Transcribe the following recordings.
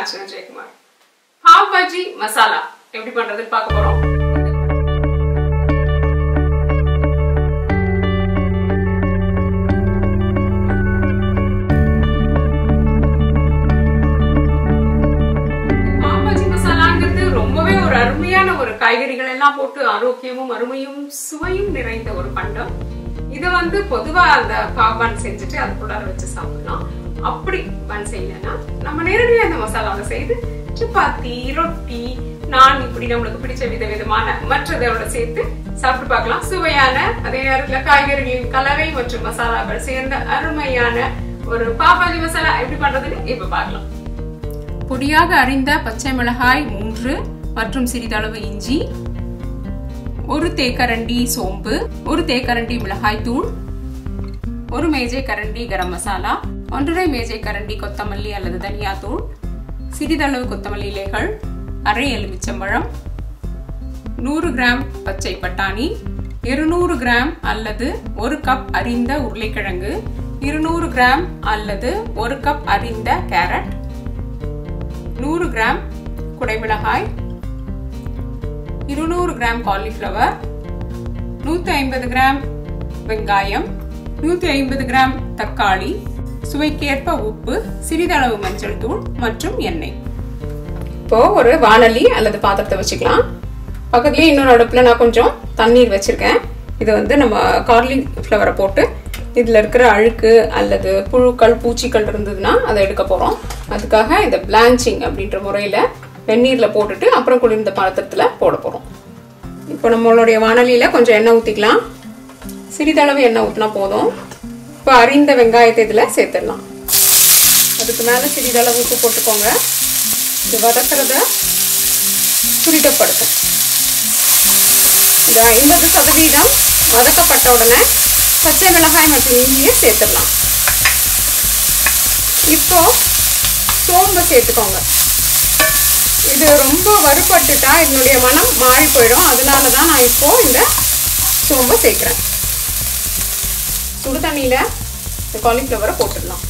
காஞ்சனா ஜெயக்குமார் பாவ் பாஜி மசாலா எப்படி பண்றதுன்னு பார்க்க போறோம் பாவ் பாஜி மசாலாங்கிறது ரொம்பவே ஒரு அருமையான ஒரு காய்கறிகள் எல்லாம் போட்டு ஆரோக்கியமும் அருமையும் சுவையும் நிறைந்த ஒரு பண்டம் இதை வந்து பொதுவா அந்த பாவான் செஞ்சுட்டு அதுக்குள்ளார வச்சு சாப்பிடலாம் அப்படி பன் செய்யலைன்னா நம்ம நேரடியாக அந்த மசாலாவை செய்து சப்பாத்தி ரொட்டி நான் இப்படி நம்மளுக்கு பிடிச்ச வித விதமான மற்றதோட சேர்த்து சாப்பிட்டு பார்க்கலாம் சுவையான அதே நேரத்துல காய்கறிகளின் கலவை மற்றும் மசாலாக்கள் சேர்ந்த அருமையான ஒரு பாப்பாஜி மசாலா எப்படி பண்றதுன்னு இப்ப பார்க்கலாம் பொடியாக அரிந்த பச்சை மிளகாய் மூன்று மற்றும் சிறிதளவு இஞ்சி ஒரு தேக்கரண்டி சோம்பு ஒரு தேக்கரண்டி மிளகாய் தூள் ஒரு மேஜை கரண்டி கரம் மசாலா ஒன்றரை மேஜை கரண்டி கொத்தமல்லி அல்லது தனியா தூள் சிறிதளவு கொத்தமல்லி இலைகள் அரை எலுமிச்சம்பழம் நூறு கிராம் பச்சை பட்டாணி இருநூறு கிராம் அல்லது ஒரு கப் அரிந்த உருளைக்கிழங்கு இருநூறு கிராம் அல்லது ஒரு கப் அரிந்த கேரட் நூறு கிராம் குடைமிளகாய் இருநூறு கிராம் காலிஃப்ளவர் நூற்றி ஐம்பது கிராம் வெங்காயம் நூற்றி ஐம்பது கிராம் தக்காளி சுவைக்கேற்ப உப்பு சிறிதளவு மஞ்சள் தூள் மற்றும் எண்ணெய் இப்போ ஒரு வானலி அல்லது பாத்திரத்தை வச்சுக்கலாம் பக்கத்துலேயே இன்னொரு அடுப்பில் நான் கொஞ்சம் தண்ணீர் வச்சுருக்கேன் இது வந்து நம்ம கார்லி ஃப்ளவரை போட்டு இதில் இருக்கிற அழுக்கு அல்லது புழுக்கள் பூச்சிகள் இருந்ததுன்னா அதை எடுக்க போகிறோம் அதுக்காக இந்த பிளான்ச்சிங் அப்படின்ற முறையில் வெந்நீரில் போட்டுட்டு அப்புறம் குளிர்ந்த பாத்திரத்தில் போட போகிறோம் இப்போ நம்மளுடைய வானலியில் கொஞ்சம் எண்ணெய் ஊற்றிக்கலாம் சிறிதளவு எண்ணெய் ஊற்றினா போதும் இப்போ அரிந்த வெங்காயத்தை இதில் சேர்த்துடலாம் அதுக்கு மேலே சிறிதளவு உப்பு போட்டுக்கோங்க இது வதக்கிறத துரிதப்படுத்தும் இது ஐம்பது சதவீதம் வதக்கப்பட்ட உடனே பச்சை மிளகாய் மற்றும் இஞ்சியை சேர்த்துடலாம் இப்போ சோம்பு சேர்த்துக்கோங்க இது ரொம்ப வறுபட்டுட்டா இதனுடைய மனம் மாறி போயிடும் அதனால தான் நான் இப்போ இந்த சோம்பை சேர்க்குறேன் சுடு தண்ணியில் இந்த காலிஃப்ளவரை போட்டுடலாம்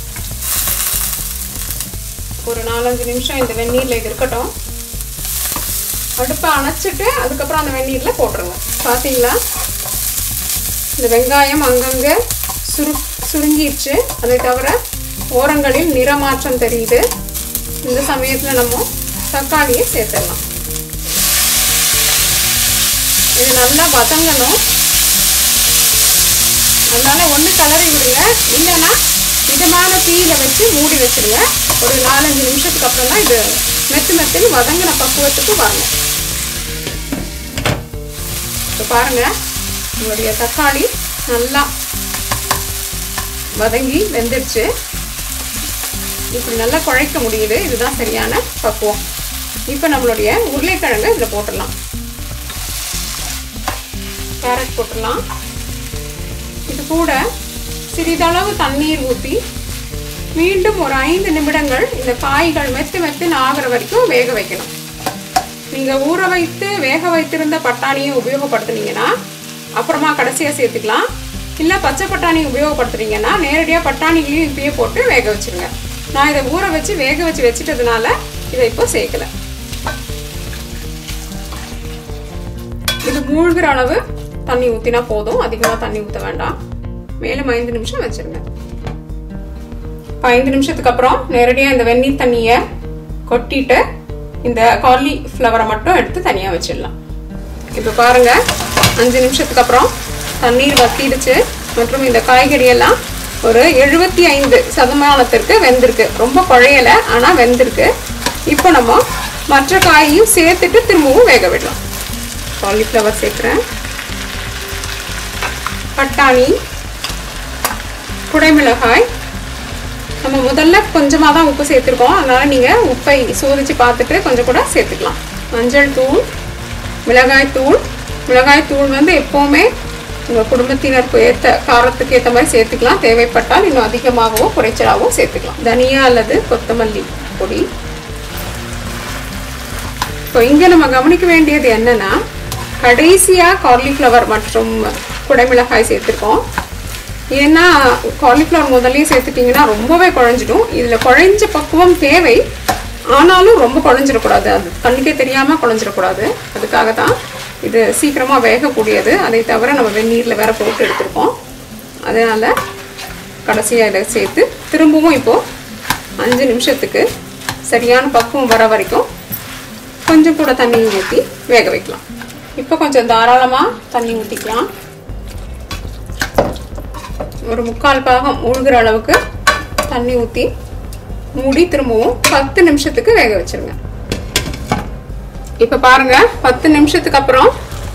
ஒரு நாலஞ்சு நிமிஷம் இந்த வெந்நீரில் இது இருக்கட்டும் அடுப்பை அணைச்சிட்டு அதுக்கப்புறம் அந்த வெந்நீரில் போட்டுருங்க பார்த்தீங்களா இந்த வெங்காயம் அங்கங்கே சுரு சுருங்கிடுச்சு அதை தவிர ஓரங்களில் நிறமாற்றம் தெரியுது இந்த சமயத்தில் நம்ம தக்காளியை சேர்த்துடலாம் இது நல்லா வதங்கணும் அதனால ஒன்று கலரி விடுங்க இல்லைன்னா மிதமான தீயில வச்சு மூடி வச்சிருங்க ஒரு நாலஞ்சு நிமிஷத்துக்கு அப்புறம் தான் இது மெத்து மெத்துன்னு வதங்கின பக்குவத்துக்கு வரணும் இப்போ பாருங்க உங்களுடைய தக்காளி நல்லா வதங்கி வெந்துருச்சு இப்படி நல்லா குழைக்க முடியுது இதுதான் சரியான பக்குவம் இப்போ நம்மளுடைய உருளைக்கிழங்கு இதில் போட்டுடலாம் கேரட் போட்டுடலாம் இது கூட சிறிதளவு தண்ணீர் ஊற்றி மீண்டும் ஒரு ஐந்து நிமிடங்கள் இந்த காய்கள் மெத்து மெத்துன்னு ஆகிற வரைக்கும் வேக வைக்கணும் நீங்கள் ஊற வைத்து வேக வைத்திருந்த பட்டாணியை உபயோகப்படுத்துனீங்கன்னா அப்புறமா கடைசியாக சேர்த்துக்கலாம் இல்லை பச்சை பட்டாணி உபயோகப்படுத்துறீங்கன்னா நேரடியாக பட்டாணிகளையும் இப்பயே போட்டு வேக வச்சுருங்க நான் இதை ஊற வச்சு வேக வச்சு வச்சுட்டதுனால இதை இப்போ சேர்க்கல இது மூழ்கிற அளவு தண்ணி ஊற்றினா போதும் அதிகமாக தண்ணி ஊற்ற வேண்டாம் மேலும் ஐந்து நிமிஷம் வச்சிருங்க இப்போ ஐந்து நிமிஷத்துக்கு அப்புறம் நேரடியாக இந்த வெந்நீர் தண்ணியை கொட்டிட்டு இந்த கார்லி ஃப்ளவரை மட்டும் எடுத்து தனியாக வச்சிடலாம் இப்போ பாருங்க அஞ்சு நிமிஷத்துக்கு அப்புறம் தண்ணீர் வத்திடுச்சு மற்றும் இந்த காய்கறி எல்லாம் ஒரு எழுபத்தி ஐந்து சதமானத்திற்கு வெந்திருக்கு ரொம்ப குழையலை ஆனால் வெந்திருக்கு இப்போ நம்ம மற்ற காயையும் சேர்த்துட்டு திரும்பவும் வேக விடலாம் காலிஃப்ளவர் சேர்க்குறேன் பட்டாணி குடைமிளகாய் நம்ம முதல்ல கொஞ்சமாக தான் உப்பு சேர்த்துருக்கோம் அதனால் நீங்கள் உப்பை சோதித்து பார்த்துட்டு கொஞ்சம் கூட சேர்த்துக்கலாம் மஞ்சள் தூள் மிளகாய் தூள் மிளகாய் தூள் வந்து எப்போவுமே உங்கள் குடும்பத்தினருக்கு ஏற்ற காரத்துக்கு ஏற்ற மாதிரி சேர்த்துக்கலாம் தேவைப்பட்டால் இன்னும் அதிகமாகவோ குறைச்சலாகவோ சேர்த்துக்கலாம் தனியா அல்லது கொத்தமல்லி பொடி இப்போ இங்கே நம்ம கவனிக்க வேண்டியது என்னன்னா கடைசியாக காலிஃப்ளவர் மற்றும் குடைமிளகாய் சேர்த்துருக்கோம் ஏன்னா காலிஃப்ளவர் முதல்லயே சேர்த்துட்டிங்கன்னா ரொம்பவே குழஞ்சிடும் இதில் குழஞ்ச பக்குவம் தேவை ஆனாலும் ரொம்ப குழஞ்சிடக்கூடாது அது கண்ணுக்கே தெரியாமல் குழஞ்சிடக்கூடாது அதுக்காக தான் இது சீக்கிரமாக வேகக்கூடியது அதை தவிர நம்ம வெந்நீரில் வேற போட்டு எடுத்திருக்கோம் அதனால் கடைசியாக இதை சேர்த்து திரும்பவும் இப்போது அஞ்சு நிமிஷத்துக்கு சரியான பக்குவம் வர வரைக்கும் கொஞ்சம் கூட தண்ணி ஊற்றி வேக வைக்கலாம் இப்போ கொஞ்சம் தாராளமாக தண்ணி ஊற்றிக்கலாம் ஒரு முக்கால் பாகம் மூழ்கிற அளவுக்கு தண்ணி ஊற்றி மூடி திரும்பவும் பத்து நிமிஷத்துக்கு வேக வச்சிருங்க இப்போ பாருங்க பத்து நிமிஷத்துக்கு அப்புறம்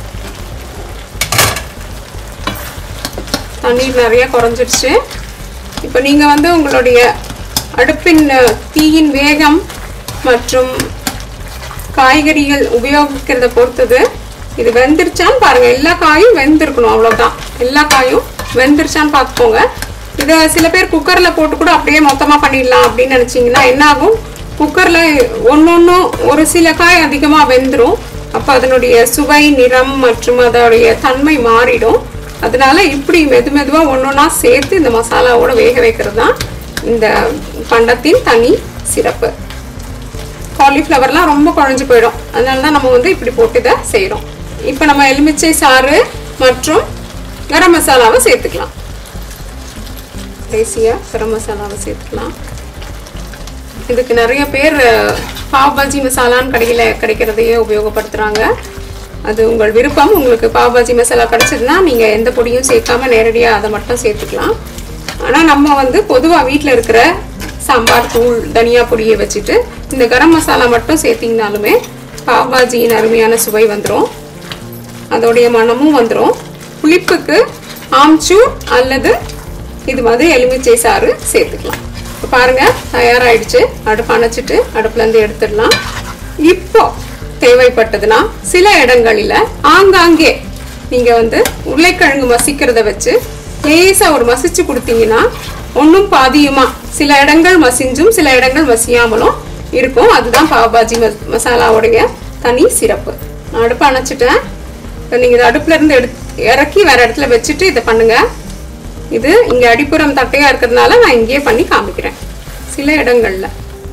தண்ணீர் நிறைய குறைஞ்சிருச்சு இப்போ நீங்கள் வந்து உங்களுடைய அடுப்பின் தீயின் வேகம் மற்றும் காய்கறிகள் உபயோகிக்கிறத பொறுத்தது இது வெந்துருச்சான்னு பாருங்க எல்லா காயும் வெந்திருக்கணும் அவ்வளோதான் எல்லா காயும் வெந்துருச்சான்னு பார்த்துக்கோங்க இதை சில பேர் குக்கரில் போட்டு கூட அப்படியே மொத்தமாக பண்ணிடலாம் அப்படின்னு நினச்சிங்கன்னா என்ன ஆகும் குக்கரில் ஒன்று ஒன்றும் ஒரு சில காய் அதிகமாக வெந்துடும் அப்போ அதனுடைய சுவை நிறம் மற்றும் அதோடைய தன்மை மாறிடும் அதனால இப்படி மெது மெதுவாக ஒன்று ஒன்றா சேர்த்து இந்த மசாலாவோட வேக வைக்கிறது தான் இந்த பண்டத்தின் தனி சிறப்பு காலிஃப்ளவர்லாம் ரொம்ப குழஞ்சு போயிடும் அதனால தான் நம்ம வந்து இப்படி போட்டு இதை செய்கிறோம் இப்போ நம்ம எலுமிச்சை சாறு மற்றும் கரம் மசாலாவை சேர்த்துக்கலாம் கடைசியாக கரம் மசாலாவை சேர்த்துக்கலாம் இதுக்கு நிறைய பேர் பாவ் பாஜி மசாலான்னு கடையில் கிடைக்கிறதையே உபயோகப்படுத்துகிறாங்க அது உங்கள் விருப்பம் உங்களுக்கு பாவ் பாஜி மசாலா கிடச்சதுன்னா நீங்கள் எந்த பொடியும் சேர்க்காம நேரடியாக அதை மட்டும் சேர்த்துக்கலாம் ஆனால் நம்ம வந்து பொதுவாக வீட்டில் இருக்கிற சாம்பார் தூள் தனியா பொடியை வச்சுட்டு இந்த கரம் மசாலா மட்டும் சேர்த்திங்கனாலுமே பாவ் பாஜியின் அருமையான சுவை வந்துடும் அதோடைய மனமும் வந்துடும் புளிப்புக்கு ஆம்ச்சூர் அல்லது இது மாதிரி எலுமிச்சை சாறு சேர்த்துக்கலாம் இப்போ பாருங்க தயாராகிடுச்சு அடுப்பு அணைச்சிட்டு அடுப்புலேருந்து எடுத்துடலாம் இப்போ தேவைப்பட்டதுன்னா சில இடங்களில் ஆங்காங்கே நீங்கள் வந்து உருளைக்கிழங்கு மசிக்கிறத வச்சு லேசாக ஒரு மசிச்சு கொடுத்தீங்கன்னா ஒன்றும் பாதியுமா சில இடங்கள் மசிஞ்சும் சில இடங்கள் மசியாமலும் இருக்கும் அதுதான் பாபாஜி மசாலாவுடைய தனி சிறப்பு நான் அடுப்பு அணைச்சிட்டேன் நீங்கள் இதை அடுப்புல இருந்து எடு இறக்கி வேற இடத்துல வச்சுட்டு இதை பண்ணுங்க இது இங்க அடிப்புறம் தட்டையா இருக்கிறதுனால நான் இங்கேயே பண்ணி காமிக்கிறேன் சில இடங்கள்ல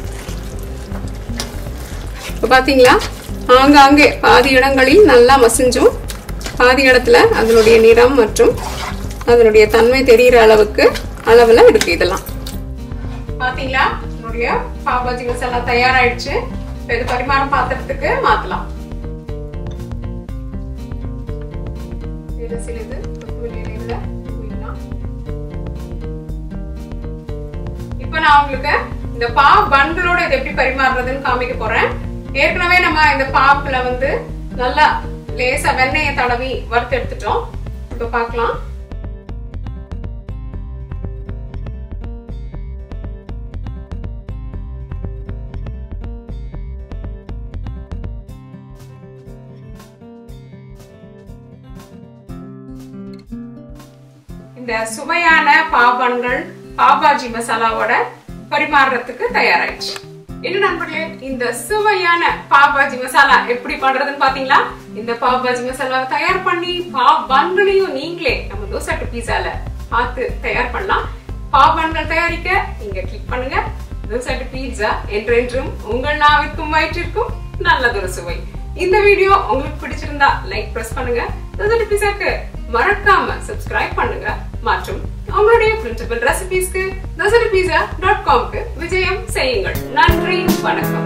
இப்போ பார்த்தீங்களா ஆங்காங்கே பாதி இடங்களில் நல்லா மசிஞ்சும் பாதி இடத்துல அதனுடைய நிறம் மற்றும் அதனுடைய தன்மை தெரிகிற அளவுக்கு அளவில் இருக்கு இதெல்லாம் பாத்தீங்களா என்னுடைய பாபாஜி மசாலா தயாராயிடுச்சு இப்போ இது பரிமாணம் பாத்திரத்துக்கு மாத்தலாம் இதுல சிறிது கொத்தமல்லி இலைகளை தூவிடலாம். இப்போ நான் உங்களுக்கு இந்த பாவ் பன்களோட இதை எப்படி பரிமாறுறதுன்னு காமிக்க போறேன் ஏற்கனவே நம்ம இந்த பாப்புல வந்து நல்லா லேசா வெண்ணெயை தடவி வறுத்து எடுத்துட்டோம் இப்போ பார்க்கலாம் இந்த சுவையான பாவன்கள் பாபாஜி மசாலாவோட பரிமாறுறதுக்கு தயாராயிடுச்சு என்ன நண்பர்களே இந்த சுவையான பாபாஜி மசாலா எப்படி பண்றதுன்னு பாத்தீங்களா இந்த பாபாஜி மசாலாவை தயார் பண்ணி பாவ் பன்களையும் நீங்களே நம்ம தோசை பீஸால பார்த்து தயார் பண்ணலாம் பாவ் பன்கள் தயாரிக்க இங்க கிளிக் பண்ணுங்க தோசை பீட்சா என்றென்றும் உங்கள் நாவிற்கும் வயிற்றிற்கும் நல்லதொரு சுவை இந்த வீடியோ உங்களுக்கு பிடிச்சிருந்தா லைக் பிரஸ் பண்ணுங்க தோசை பீஸாக்கு மறக்காம சப்ஸ்கிரைப் பண்ணுங்க மற்றும் உங்களுடைய பிரிண்டபிள் ரெசிபிஸ்க்கு தோசை பீஸா டாட் காம்க்கு விஜயம் செய்யுங்கள் நன்றி வணக்கம்